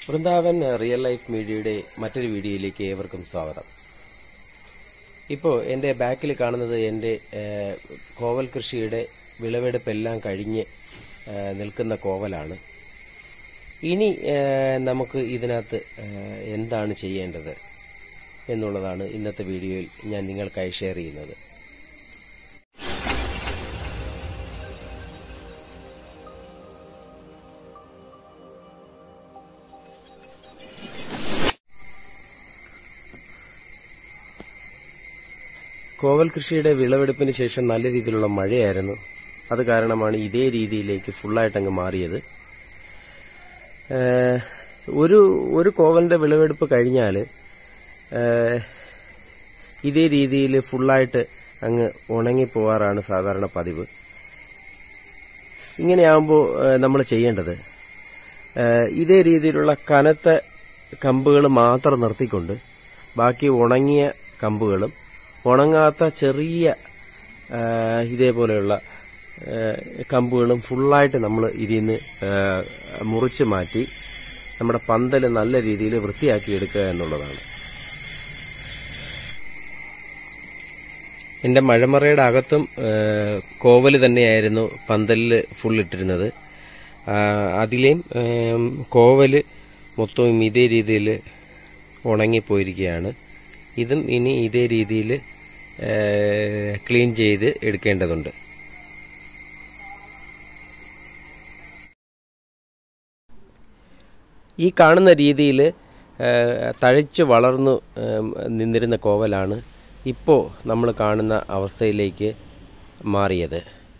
Vrindavan real life മീഡിയയുടെ മറ്റൊരു വീഡിയോയിലേക്ക് ഏവർക്കും സ്വാഗതം ഇപ്പോൾ എൻ്റെ ബാക്കിൽ കാണുന്നത് എൻ്റെ ഏഹ്, കോവൽ കൃഷിയുടെ വിളവെടുപ്പെല്ലാം കഴിഞ്ഞ് ഏഹ്, നിൽക്കുന്ന കോവലാണ് ഇനി ഏഹ്, നമുക്ക് ഇതിനകത്ത് ഏഹ്, എന്താണ് ചെയ്യേണ്ടത് എന്നുള്ളതാണ് ഇന്നത്തെ വീഡിയോയിൽ ഞാൻ നിങ്ങൾക്കായി ഷെയർ ചെയ്യുന്നത് കോവൽ കൃഷിയുടെ വിളവെടുപ്പിന് ശേഷം നല്ല രീതിയിലുള്ള മഴയായിരുന്നു അത് കാരണമാണ് ഇതേ രീതിയിലേക്ക് ഫുള്ളായിട്ട് അങ്ങ് മാറിയത് ഏഹ്, ഒരു ഒരു കോവലിന്റെ വിളവെടുപ്പ് കഴിഞ്ഞാൽ ഇതേ രീതിയിൽ ഫുള്ളായിട്ട് അങ്ങ് ഉണങ്ങിപ്പോവാറാണ് സാധാരണ പതിവ് ഇങ്ങനെയാകുമ്പോൾ നമ്മൾ ചെയ്യേണ്ടത് ഏഹ്, ഇതേ രീതിയിലുള്ള കനത്ത കമ്പുകൾ മാത്രം നിർത്തിക്കൊണ്ട് ബാക്കി ഉണങ്ങിയ കമ്പുകളും ഉണങ്ങാത്ത ചെറിയ ഏഹ്, ഇതേപോലെയുള്ള ഏഹ്, കമ്പുകളും ഫുള്ളായിട്ട് നമ്മൾ ഇതിൽ നിന്ന് ഏഹ്, മുറിച്ച് മാറ്റി നമ്മുടെ പന്തൽ നല്ല രീതിയിൽ വൃത്തിയാക്കി എടുക്കുക എന്നുള്ളതാണ് എന്റെ മഴമറയുടെ അകത്തും ഏഹ്, കോവല് തന്നെയായിരുന്നു പന്തലിൽ ഫുൾ ഇട്ടിരുന്നത് ആ, അതിലെയും ഏം, കോവല് മൊത്തവും ഇതേ രീതിയിൽ ഉണങ്ങിപ്പോയിരിക്കുകയാണ് ഇതും ഇനി ഇതേ രീതിയിൽ ക്ലീൻ ചെയ്ത് എടുക്കേണ്ടതുണ്ട് ഈ കാണുന്ന രീതിയിൽ തഴച്ചു വളർന്നു ഏം, നിന്നിരുന്ന കോവലാണ് ഇപ്പോൾ നമ്മൾ കാണുന്ന അവസ്ഥയിലേക്ക് മാറിയത്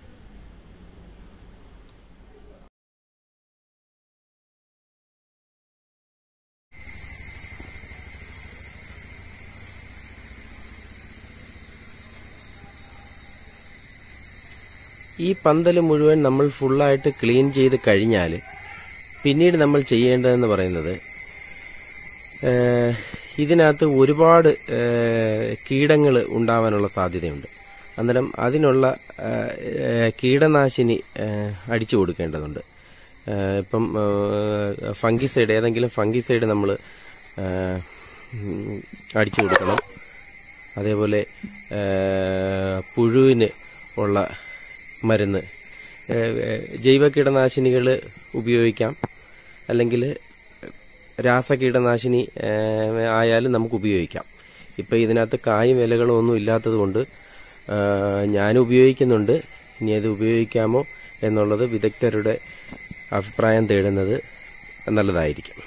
ഈ പന്തൽ മുഴുവൻ നമ്മൾ ഫുള്ളായിട്ട് ക്ലീൻ ചെയ്ത് കഴിഞ്ഞാൽ പിന്നീട് നമ്മൾ ചെയ്യേണ്ടതെന്ന് പറയുന്നത് ഏഹ്, ഇതിനകത്ത് ഒരുപാട് കീടങ്ങൾ ഉണ്ടാവാനുള്ള സാധ്യതയുണ്ട് അന്നേരം അതിനുള്ള ഏഹ്, കീടനാശിനി ഏഹ്, അടിച്ചു കൊടുക്കേണ്ടതുണ്ട് ഏഹ്, ഇപ്പം ഫംഗിസൈഡ് ഏതെങ്കിലും ഫംഗിസൈഡ് നമ്മൾ അടിച്ചു കൊടുക്കണം അതേപോലെ ഏഹ്, പുഴുവിന് ഉള്ള മരുന്ന് ഏഹ്, ഏഹ്, ജൈവ കീടനാശിനികൾ ഉപയോഗിക്കാം അല്ലെങ്കിൽ രാസകീടനാശിനി ഏഹ്, ആയാലും നമുക്ക് ഉപയോഗിക്കാം ഇപ്പം ഇതിനകത്ത് കായും ഇലകളും ഒന്നും ഇല്ലാത്തത് കൊണ്ട് ഞാൻ ഉപയോഗിക്കുന്നുണ്ട് ഇനി അത് ഉപയോഗിക്കാമോ എന്നുള്ളത് വിദഗ്ധരുടെ അഭിപ്രായം തേടുന്നത് നല്ലതായിരിക്കും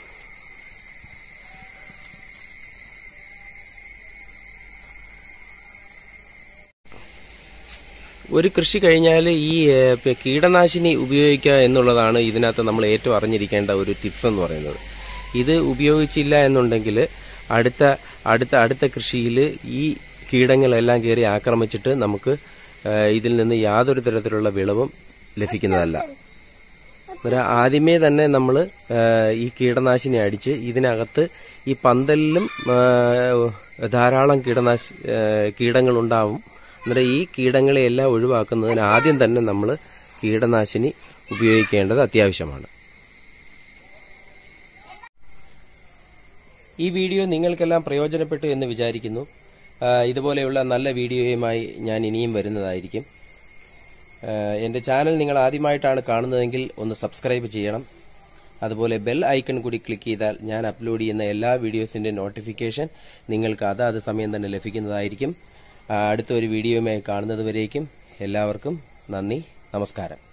ഒരു കൃഷി കഴിഞ്ഞാൽ ഈ ഏഹ്, പ- കീടനാശിനി ഉപയോഗിക്കുക എന്നുള്ളതാണ് ഇതിനകത്ത് നമ്മൾ ഏറ്റവും അറിഞ്ഞിരിക്കേണ്ട ഒരു ടിപ്സ് എന്ന് പറയുന്നത് ഇത് ഉപയോഗിച്ചില്ല എന്നുണ്ടെങ്കിൽ അടുത്ത അടുത്ത അടുത്ത കൃഷിയിൽ ഈ കീടങ്ങളെല്ലാം കയറി ആക്രമിച്ചിട്ട് നമുക്ക് ഏഹ്, ഇതിൽ നിന്ന് യാതൊരു തരത്തിലുള്ള വിളവും ലഭിക്കുന്നതല്ല അന്നേരം ആദ്യമേ തന്നെ നമ്മൾ ഈ കീടനാശിനി അടിച്ച് ഇതിനകത്ത് ഈ പന്തലിലും ഏഹ്, ധാരാളം കീടനാശി ഏഹ്, കീടങ്ങളുണ്ടാവും അന്നേരം ഈ കീടങ്ങളെ എല്ലാം ഒഴിവാക്കുന്നതിന് ആദ്യം തന്നെ നമ്മൾ കീടനാശിനി ഉപയോഗിക്കേണ്ടത് അത്യാവശ്യമാണ് ഈ വീഡിയോ നിങ്ങൾക്കെല്ലാം പ്രയോജനപ്പെട്ടു എന്ന് വിചാരിക്കുന്നു ആ, ഇതുപോലെയുള്ള നല്ല വീഡിയോയുമായി ഞാൻ ഇനിയും വരുന്നതായിരിക്കും ആ, എന്റെ ചാനൽ നിങ്ങൾ ആദ്യമായിട്ടാണ് കാണുന്നതെങ്കിൽ ഒന്ന് സബ്സ്ക്രൈബ് ചെയ്യണം അതുപോലെ ബെൽ ഐക്കൺ കൂടി ക്ലിക്ക് ചെയ്താൽ ഞാൻ അപ്ലോഡ് ചെയ്യുന്ന എല്ലാ വീഡിയോസിന്റെ നോട്ടിഫിക്കേഷൻ നിങ്ങൾക്ക് അതാത് സമയം തന്നെ ലഭിക്കുന്നതായിരിക്കും ആ, അടുത്ത ഒരു വീഡിയോയുമായി കാണുന്നത് വരേക്കും എല്ലാവർക്കും നന്ദി നമസ്കാരം